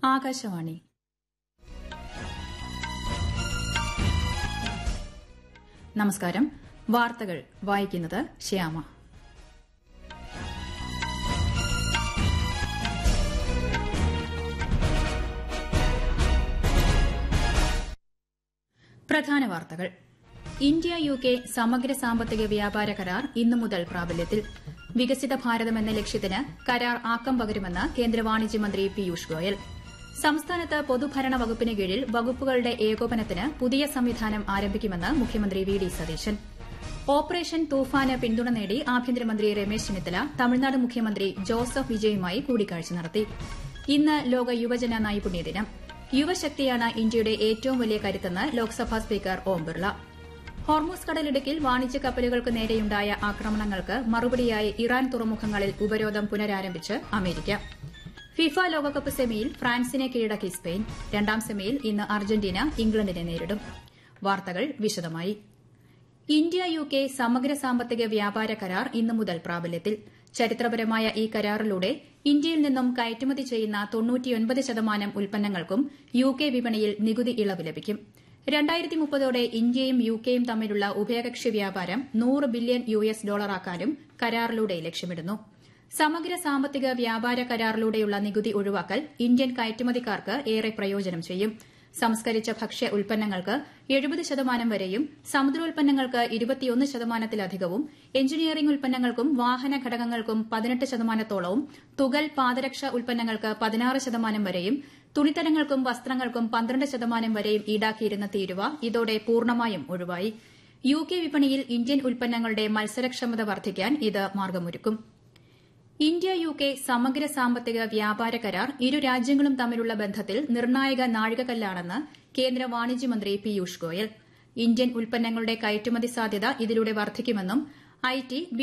ആകാശവാണി നമസ്കാരം വാർത്തകൾ വായിക്കുന്നത് ശ്യാമ പ്രധാന വാർത്തകൾ ഇന്ത്യ യു കെ സമഗ്ര സാമ്പത്തിക വ്യാപാര കരാർ ഇന്നു മുതൽ പ്രാബല്യത്തിൽ വികസിത ഭാരതം എന്ന ലക്ഷ്യത്തിന് കരാർ ആക്കം പകരുമെന്ന് കേന്ദ്ര വാണിജ്യ മന്ത്രി പീയൂഷ് ഗോയൽ സംസ്ഥാനത്ത് പൊതുഭരണ വകുപ്പിന് കീഴിൽ വകുപ്പുകളുടെ ഏകോപനത്തിന് പുതിയ സംവിധാനം ആരംഭിക്കുമെന്ന് മുഖ്യമന്ത്രി വി ഡി സതീശൻ ഓപ്പറേഷൻ തൂഫാന് പിന്തുണ നേടി ആഭ്യന്തരമന്ത്രി രമേശ് ചെന്നിത്തല തമിഴ്നാട് മുഖ്യമന്ത്രി ജോസഫ് വിജയുമായി കൂടിക്കാഴ്ച നടത്തി ഇന്ന് ലോക യുവജന നൈപുണ്യ ദിനം യുവശക്തിയാണ് ഇന്ത്യയുടെ ഏറ്റവും വലിയ കരുത്തെന്ന് ലോക്സഭാ സ്പീക്കർ ഓം ബിർള ഹോർമൂസ് കടലിടുക്കിൽ വാണിജ്യ കപ്പലുകൾക്ക് നേരെയുണ്ടായ ആക്രമണങ്ങൾക്ക് മറുപടിയായി ഇറാൻ തുറമുഖങ്ങളിൽ ഉപരോധം പുനരാരംഭിച്ച് അമേരിക്ക ഫിഫ ലോകകപ്പ് സെമിയിൽ ഫ്രാൻസിനെ കീഴടക്കി സ്പെയിൻ രണ്ടാം സെമിയിൽ ഇന്ന് അർജന്റീന ഇംഗ്ലണ്ടിനെ നേരിടും വാർത്തകൾ വിശദമായി ഇന്ത്യ യു കെ സമഗ്ര സാമ്പത്തിക വ്യാപാര കരാർ ഇന്നു മുതൽ പ്രാബല്യത്തിൽ ചരിത്രപരമായ ഈ കരാറിലൂടെ ഇന്ത്യയിൽ നിന്നും കയറ്റുമതി ചെയ്യുന്ന തൊണ്ണൂറ്റിയൊൻപത് ശതമാനം ഉൽപ്പന്നങ്ങൾക്കും യു കെ വിപണിയിൽ നികുതി ഇളവ് ലഭിക്കും രണ്ടായിരത്തി മുപ്പതോടെ ഇന്ത്യയും യു കെയും തമ്മിലുള്ള ഉഭയകക്ഷി വ്യാപാരം നൂറ് ബില്യൺ യു എസ് ഡോളറാക്കാനും കരാറിലൂടെ ലക്ഷ്യമിടുന്നു സമഗ്ര സാമ്പത്തിക വ്യാപാര കരാറിലൂടെയുള്ള നികുതി ഒഴിവാക്കൽ ഇന്ത്യൻ കയറ്റുമതിക്കാർക്ക് ഏറെ പ്രയോജനം ചെയ്യും സംസ്കരിച്ച ഭക്ഷ്യ ഉൽപ്പന്നങ്ങൾക്ക് എഴുപത് ശതമാനം വരെയും സമുദ്രോൽപ്പന്നങ്ങൾക്ക് ഇരുപത്തിയൊന്ന് ശതമാനത്തിലധികവും എഞ്ചിനീയറിംഗ് ഉൽപ്പന്നങ്ങൾക്കും വാഹന ഘടകങ്ങൾക്കും പതിനെട്ട് ശതമാനത്തോളവും തുകൽ പാദരക്ഷ ഉൽപ്പന്നങ്ങൾക്ക് പതിനാറ് ശതമാനം വരെയും തുണിത്തരങ്ങൾക്കും വസ്ത്രങ്ങൾക്കും പന്ത്രണ്ട് ശതമാനം വരെയും ഈടാക്കിയിരുന്ന തീരുവ ഇതോടെ പൂർണ്ണമായും ഒഴിവായി യു കെ വിപണിയിൽ ഇന്ത്യൻ ഉൽപ്പന്നങ്ങളുടെ മത്സരക്ഷമത വർദ്ധിക്കാൻ ഇത് മാർഗമൊരുക്കും ഇന്ത്യ യു കെ സമഗ്ര സാമ്പത്തിക വ്യാപാര കരാർ ഇരു രാജ്യങ്ങളും തമ്മിലുള്ള ബന്ധത്തിൽ നിർണായക നാഴികക്കല്ലാണെന്ന് കേന്ദ്ര വാണിജ്യമന്ത്രി പീയൂഷ് ഗോയൽ ഇന്ത്യൻ ഉൽപ്പന്നങ്ങളുടെ കയറ്റുമതി സാധ്യത ഇതിലൂടെ വർദ്ധിക്കുമെന്നും ഐ ടി